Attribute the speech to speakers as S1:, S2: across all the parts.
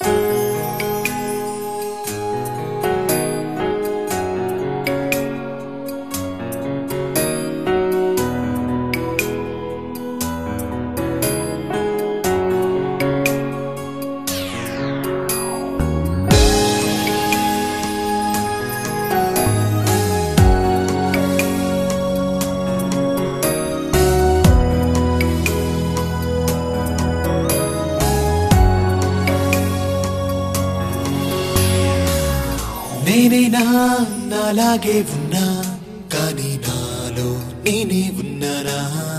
S1: నేనేనా నాలాగే ఉన్నా కానీ నాలో నేనే ఉన్నానా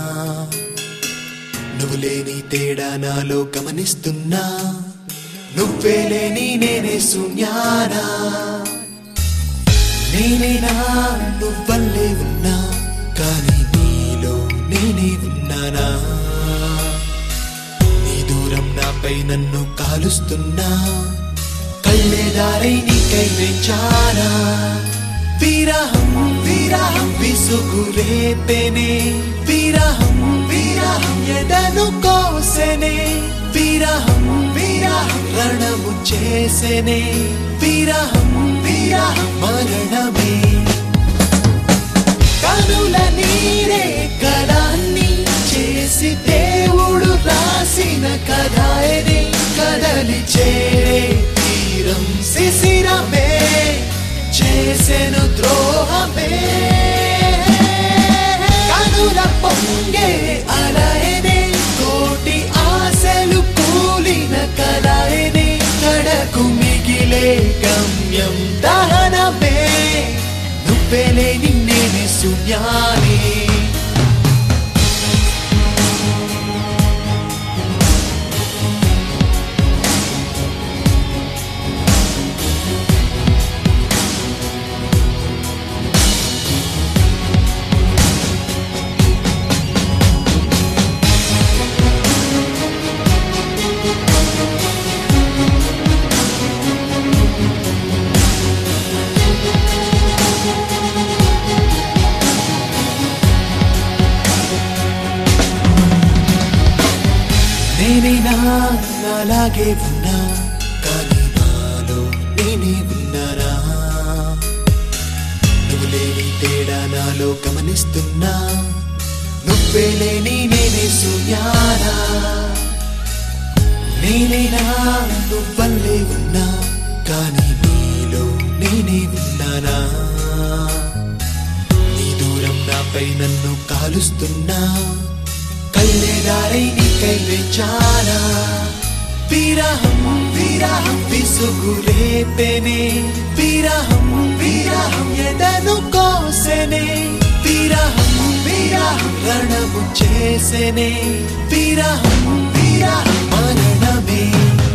S1: నువ్వు లేని తేడా నాలో గమనిస్తున్నా నువ్వే లేని నేనే శూన్యానా నేనేనా నువ్వల్లే ఉన్నా కానీ నీలో నేనే ఉన్నానా నీ దూరం నాపై నన్ను కాలుస్తున్నా కళ్ళేదారై నీకై వెంచానా విరహం విరహం విసుగులేపెనే విరహం విరహం ఎడను కోసెనే విరహం విరహం రణము చేసెనే విరహం విరహం మరణమే కనుల నీరే కళాన్ని చేసి దేవుడు రాసిన కథాయని కదలి చేరే తీరం శిశిరమే చేసెను ద్రోహమే కనుల పొంగే అలయనే కోటి ఆశలు కూలిన కలయనే కడకు మిగిలే గమ్యం దహనమే నువ్వేలే నిన్నేనే శూన్యానే నేనేనా నాలాగే ఉన్నా కానీ నాలో నేనే ఉన్నానా నువ్వు లేని తేడా నాలో గమనిస్తున్నా నువ్వే లేని నేనే శూన్యానా నేనేనా నువ్వల్లే ఉన్నా కానీ నీలో నేనే ఉన్నానా నీ దూరం నాపై నన్ను కాలుస్తున్నా కళ్ళేదారై నీకై వెంచానా విరహం విరహం విసుగులేపెనే విరహం విరహం ఎడను కోసెనే విరహం విరహం రణము చేసెనే విరహం విరహం మరణమే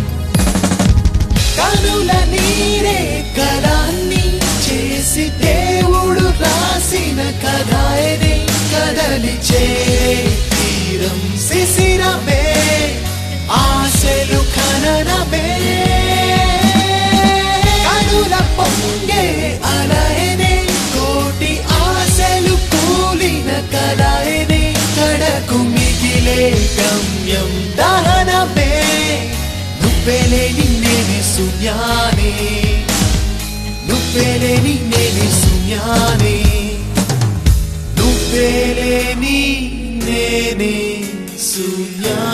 S1: కనుల నీరే కళాన్ని చేసి దేవుడు రాసిన కథాయని కదలి చేరే తీరం శిశిరమే ఆశలు ఖననమే కనుల పొంగే అలయనే కోటి ఆశలు కూలిన కలయనే కడకు మిగిలే గమ్యం దహనమే నువ్వేలే నిన్నేనే శూన్యానే నువ్వేలే నిన్నేనే శూన్యానే నువ్వేలే నీ నేనే శూన్యానే